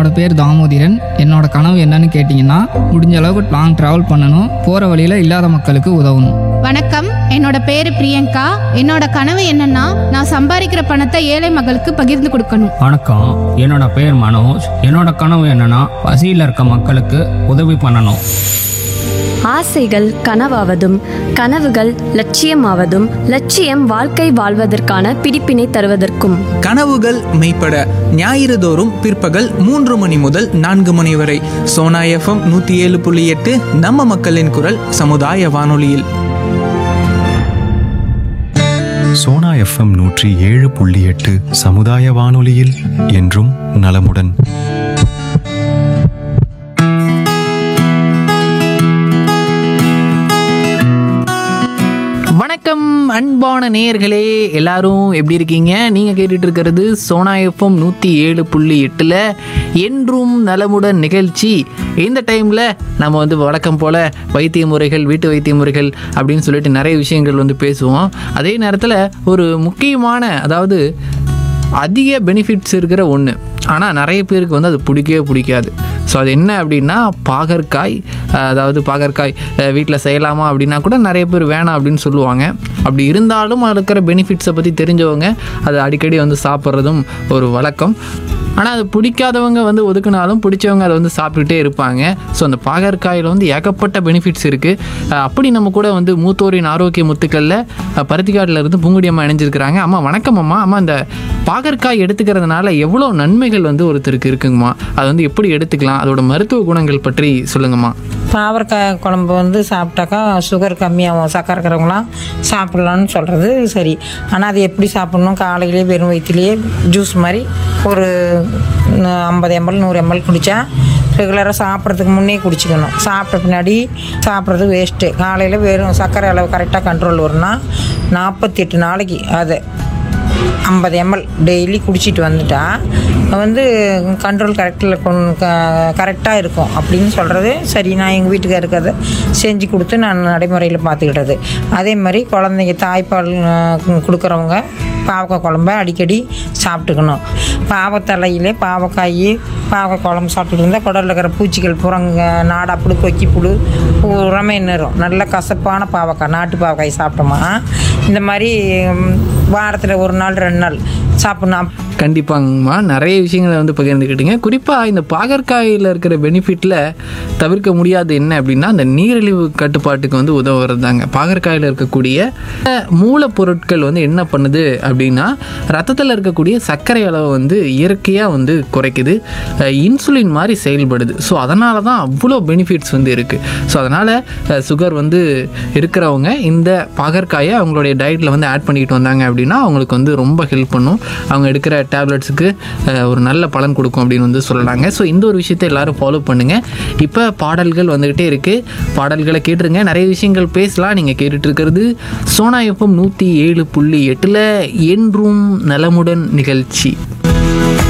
என்னோட பேர் தாமோதிரன் என்னோட கனவு என்னன்னு கேட்டிங்கன்னா முடிஞ்ச அளவுக்கு லாங் ட்ராவல் பண்ணணும் போகிற வழியில் இல்லாத மக்களுக்கு உதவணும் வணக்கம் என்னோட பேரு பிரியங்கா என்னோட கனவு என்னன்னா நான் சம்பாதிக்கிற பணத்தை ஏழை மக்களுக்கு பகிர்ந்து கொடுக்கணும் வணக்கம் என்னோட பேர் மனோஜ் என்னோட கனவு என்னன்னா பசியில் இருக்க மக்களுக்கு உதவி பண்ணணும் ஆசைகள் கனவாவதும் கனவுகள் லட்சியமாவதும் லட்சியம் வாழ்க்கை வாழ்வதற்கான பிடிப்பினை தருவதற்கும் கனவுகள் மெய்ப்பட ஞாயிறு தோறும் பிற்பகல் மூன்று மணி முதல் நான்கு மணி வரை சோனா எஃப்எம் நூற்றி ஏழு புள்ளி எட்டு நம்ம மக்களின் குரல் சமுதாய வானொலியில் சோனா எஃப்எம் நூற்றி ஏழு புள்ளி எட்டு சமுதாய வானொலியில் என்றும் நலமுடன் வணக்கம் அன்பான நேயர்களே எல்லாரும் எப்படி இருக்கீங்க நீங்கள் கேட்டுட்டு இருக்கிறது சோனா எஃப்எம் நூற்றி ஏழு புள்ளி எட்டில் என்றும் நலமுடன் நிகழ்ச்சி இந்த டைமில் நம்ம வந்து வழக்கம் போல் வைத்திய முறைகள் வீட்டு வைத்திய முறைகள் அப்படின்னு சொல்லிட்டு நிறைய விஷயங்கள் வந்து பேசுவோம் அதே நேரத்தில் ஒரு முக்கியமான அதாவது அதிக பெனிஃபிட்ஸ் இருக்கிற ஒன்று ஆனால் நிறைய பேருக்கு வந்து அது பிடிக்கவே பிடிக்காது ஸோ அது என்ன அப்படின்னா பாகற்காய் அஹ் அதாவது பாகற்காய் வீட்டில் செய்யலாமா அப்படின்னா கூட நிறைய பேர் வேணாம் அப்படின்னு சொல்லுவாங்க அப்படி இருந்தாலும் அதில் இருக்கிற பெனிஃபிட்ஸை பற்றி தெரிஞ்சவங்க அதை அடிக்கடி வந்து சாப்பிட்றதும் ஒரு வழக்கம் ஆனால் அது பிடிக்காதவங்க வந்து ஒதுக்குனாலும் பிடிச்சவங்க அதை வந்து சாப்பிட்டுட்டே இருப்பாங்க ஸோ அந்த பாகற்காயில் வந்து ஏகப்பட்ட பெனிஃபிட்ஸ் இருக்குது அப்படி நம்ம கூட வந்து மூத்தோரின் ஆரோக்கிய முத்துக்களில் பருத்திக்காட்டில் இருந்து பூங்குடி அம்மா இணைஞ்சிருக்கிறாங்க அம்மா வணக்கம் அம்மா அம்மா அந்த பாகற்காய் எடுத்துக்கிறதுனால எவ்வளோ நன்மைகள் வந்து ஒருத்தருக்கு இருக்குங்கம்மா அது வந்து எப்படி எடுத்துக்கலாம் அதோட மருத்துவ குணங்கள் பற்றி சொல்லுங்கம்மா பாவற்காய் குழம்பு வந்து சாப்பிட்டாக்கா சுகர் கம்மியாகும் சக்கரை இருக்கிறவங்களாம் சாப்பிட்லான்னு சொல்கிறது சரி ஆனால் அது எப்படி சாப்பிட்ணும் காலையிலே வெறும் வயிற்றுலேயே ஜூஸ் மாதிரி ஒரு ஐம்பது எம்எல் நூறு எம்எல் குடித்தா ரெகுலராக சாப்பிட்றதுக்கு முன்னே குடிச்சிக்கணும் சாப்பிட்ட பின்னாடி சாப்பிட்றது வேஸ்ட்டு காலையில் வெறும் சர்க்கரை அளவு கரெக்டாக கண்ட்ரோல் வரும்னா நாற்பத்தி எட்டு நாளைக்கு அதை ஐம்பது எம்எல் டெய்லி குடிச்சிட்டு வந்துட்டா வந்து கண்ட்ரோல் கரெக்டில் கரெக்டாக இருக்கும் அப்படின்னு சொல்கிறது சரி நான் எங்கள் வீட்டுக்காருக்கு அதை செஞ்சு கொடுத்து நான் நடைமுறையில் பார்த்துக்கிட்டது அதே மாதிரி குழந்தைங்க தாய்ப்பால் அஹ், கொடுக்குறவங்க பாவக்காய் குழம்ப அடிக்கடி சாப்பிட்டுக்கணும் பாவத்தலையிலே பாவக்காய் பாவக்காய் குழம்பு சாப்பிட்டுட்டு இருந்தால் குடலில் இருக்கிற பூச்சிகள் புறங்க நாடாப்புழு கொக்கி புழு பூராமே நிறும் நல்ல கசப்பான பாவக்காய் நாட்டு பாவக்காய் சாப்பிட்டோமா இந்த மாதிரி வாரத்தில் ஒரு நாள் ரெண்டு நாள் சாப்பிட்ணும் கண்டிப்பாங்கம்மா நிறைய விஷயங்களை வந்து பகிர்ந்துக்கிட்டீங்க குறிப்பாக இந்த பாகற்காயில் இருக்கிற பெனிஃபிட்டில் தவிர்க்க முடியாது என்ன அப்படின்னா அந்த நீரிழிவு கட்டுப்பாட்டுக்கு வந்து உதவுறதாங்க பாகற்காயில் இருக்கக்கூடிய மூலப்பொருட்கள் வந்து என்ன பண்ணுது அப்படின்னா ரத்தத்தில் இருக்கக்கூடிய சர்க்கரை அளவை வந்து இயற்கையாக வந்து குறைக்குது இன்சுலின் மாதிரி செயல்படுது ஸோ அதனால தான் அவ்வளோ பெனிஃபிட்ஸ் வந்து இருக்குது ஸோ அதனால் சுகர் வந்து இருக்கிறவங்க இந்த பாகற்காயை அவங்களுடைய டயட்டில் வந்து ஆட் பண்ணிக்கிட்டு வந்தாங்க அப்படின்னா அவங்களுக்கு வந்து ரொம்ப ஹெல்ப் பண்ணும் அவங்க எடுக்கிற டேப்லெட்ஸுக்கு ஒரு நல்ல பலன் கொடுக்கும் அப்படின்னு வந்து சொல்லலாங்க ஸோ இந்த ஒரு விஷயத்தை எல்லாரும் ஃபாலோ பண்ணுங்கள் இப்போ பாடல்கள் வந்துக்கிட்டே இருக்குது பாடல்களை கேட்டுருங்க நிறைய விஷயங்கள் பேசலாம் நீங்கள் கேட்டுட்டு இருக்கிறது சோனா எஃப்எம் நூற்றி ஏழு புள்ளி எட்டில் என்றும் நலமுடன் நிகழ்ச்சி